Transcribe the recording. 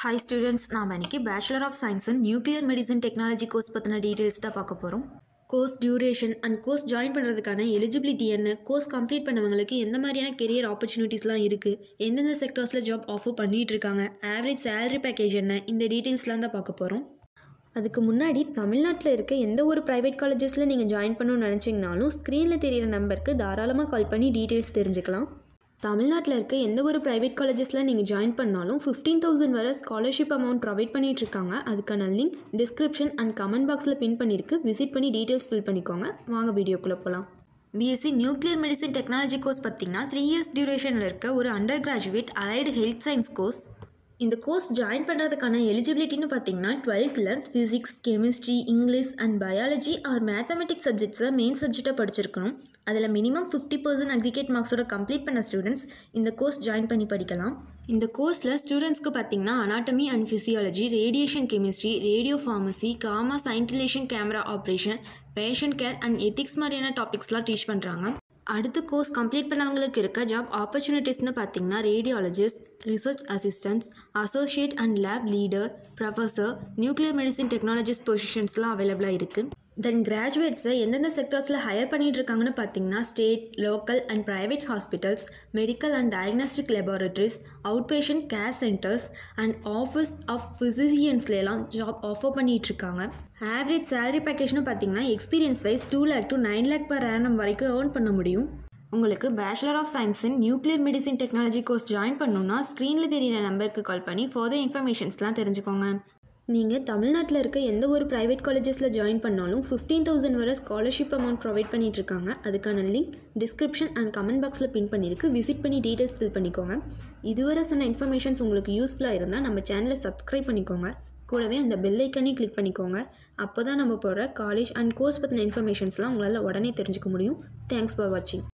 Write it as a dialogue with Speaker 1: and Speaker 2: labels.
Speaker 1: hi students நாம் இன்னைக்கு bachelor of science in nuclear medicine technology course பற்றின details தான் பார்க்க போகிறோம் course duration and course join பண்ணுறதுக்கான எலிஜிபிலிட்டி என்ன கோர்ஸ் கம்ப்ளீட் பண்ணவங்களுக்கு எந்த மாதிரியான கெரியர் ஆப்பர்ச்சுனிட்டிஸ்லாம் இருக்குது எந்தெந்த செக்டர்ஸில் ஜாப் ஆஃபர் பண்ணிகிட்டு இருக்காங்க ஆவரேஜ் சேலரி பேக்கேஜ் என்ன இந்த டீட்டெயில்ஸ்லாம் தான் பார்க்க போகிறோம் அதுக்கு முன்னாடி தமிழ்நாட்டில் இருக்க எந்த ஒரு ப்ரைவேட் காலேஜஸில் நீங்கள் ஜாயின் பண்ணணும்னு நினச்சிங்கனாலும் ஸ்க்ரீனில் தெரியிற நம்பருக்கு தாராளமாக கால் பண்ணி டீட்டெயில்ஸ் தெரிஞ்சுக்கலாம் தமிழ்நாட்டில் இருக்க எந்த ஒரு ப்ரைவேட் காலேஜஸில் நீங்கள் ஜாயின் பண்ணாலும் ஃபிஃப்டீன் தௌசண்ட் வரை ஸ்காலர்ஷிப் அமௌண்ட் ப்ரொவைட் பண்ணிட்டு இருக்காங்க அதுக்கான லிங்க் டிஸ்கிரிப்ஷன் அண்ட் கமெண்ட் பாக்ஸில் பின் பண்ணியிருக்கு விசிட் பண்ணி டீட்டெயில்ஸ் ஃபில் பண்ணிக்கோங்க வாங்க வீடியோக்குள்ளே போகலாம் BSc nuclear medicine technology course பார்த்தீங்கன்னா த்ரீ இயர்ஸ் டியூரேஷனில் இருக்க ஒரு undergraduate allied health science course இந்த கோர்ஸ் ஜாயின் பண்ணுறதுக்கான எலிஜிபிலிட்டின்னு பார்த்தீங்கன்னா டுவெல்த்தில் physics chemistry English and biology or mathematics சப்ஜெக்ட்ஸில் மெயின் சப்ஜெக்டாக படிச்சிருக்கணும் அதில் மினிமம் ஃபிஃப்டி பர்சன்ட் அக்ரிகேட் மார்க்ஸோட கம்ப்ளீட் பண்ண ஸ்டூடெண்ட்ஸ் இந்த கோர்ஸ் ஜாயின் பண்ணி படிக்கலாம் இந்த கோர்ஸில் ஸ்டூடெண்ட்ஸ்க்கு பார்த்தீங்கன்னா anatomy and physiology radiation chemistry radiopharmacy gamma scintillation camera operation patient care and ethics மாதிரியான டாபிக்ஸ்லாம் டீச் பண்ணுறாங்க அடுத்த கோர்ஸ் கம்ப்ளீட் பண்ணவங்களுக்கு இருக்க ஜாப் ஆப்பர்ச்சுனிட்டிஸ்னு பார்த்தீங்கன்னா radiologist research assistants associate and lab leader professor nuclear medicine technologists பொசிஷன்ஸ்லாம் அவைலபிளாக இருக்குது தென் கிராஜுவேட்ஸை எந்தெந்த செக்டர்ஸில் ஹையர் பண்ணிட்டு இருக்காங்கன்னு பார்த்தீங்கன்னா state local and private hospitals medical and diagnostic laboratories outpatient care centres and office of ஃபிசிஷியன்ஸ்லாம் ஜாப் ஆஃபர் பண்ணிட்டு இருக்காங்க ஆவரேஜ் சேலரி பேக்கேஜ்னு பார்த்தீங்கன்னா experience wise two lakh to nine lakh per annum வரைக்கும் ஏர்ன் பண்ண முடியும் உங்களுக்கு bachelor of science in nuclear medicine technology course join பண்ணணும்னா ஸ்க்ரீனில் தெரியிற நம்பருக்கு கால் பண்ணி ஃபர்தர் இன்ஃபர்மேஷன்ஸ்லாம் தெரிஞ்சுக்கோங்க நீங்கள் தமிழ்நாட்டில் இருக்க எந்த ஒரு ப்ரைவேட் காலேஜஸில் ஜாயின் பண்ணாலும் ஃபிஃப்டீன் தௌசண்ட் வரை ஸ்காலர்ஷிப் அமௌண்ட் ப்ரொவைட் பண்ணிட்டு இருக்காங்க அதுக்கான லிங்க் டிஸ்கிரிப்ஷன் அண்ட் கமெண்ட் பாக்ஸில் பின் பண்ணியிருக்கு விசிட் பண்ணி டீட்டெயில்ஸ் ஃபில் பண்ணிக்கோங்க இதுவரை சொன்ன இன்ஃபர்மேஷன்ஸ் உங்களுக்கு யூஸ்ஃபுல்லாக இருந்தால் நம்ம சேனலை சப்ஸ்கிரைப் பண்ணிக்கோங்க கூடவே அந்த பெல் ஐக்கனையும் கிளிக் பண்ணிக்கோங்க அப்போ தான் நம்ம போடுற காலேஜ் அண்ட் கோர்ஸ் பற்றின இன்ஃபர்மேஷன்ஸ்லாம் உங்களால் உடனே தெரிஞ்சுக்க முடியும் தேங்க்ஸ் ஃபார் வாட்சிங்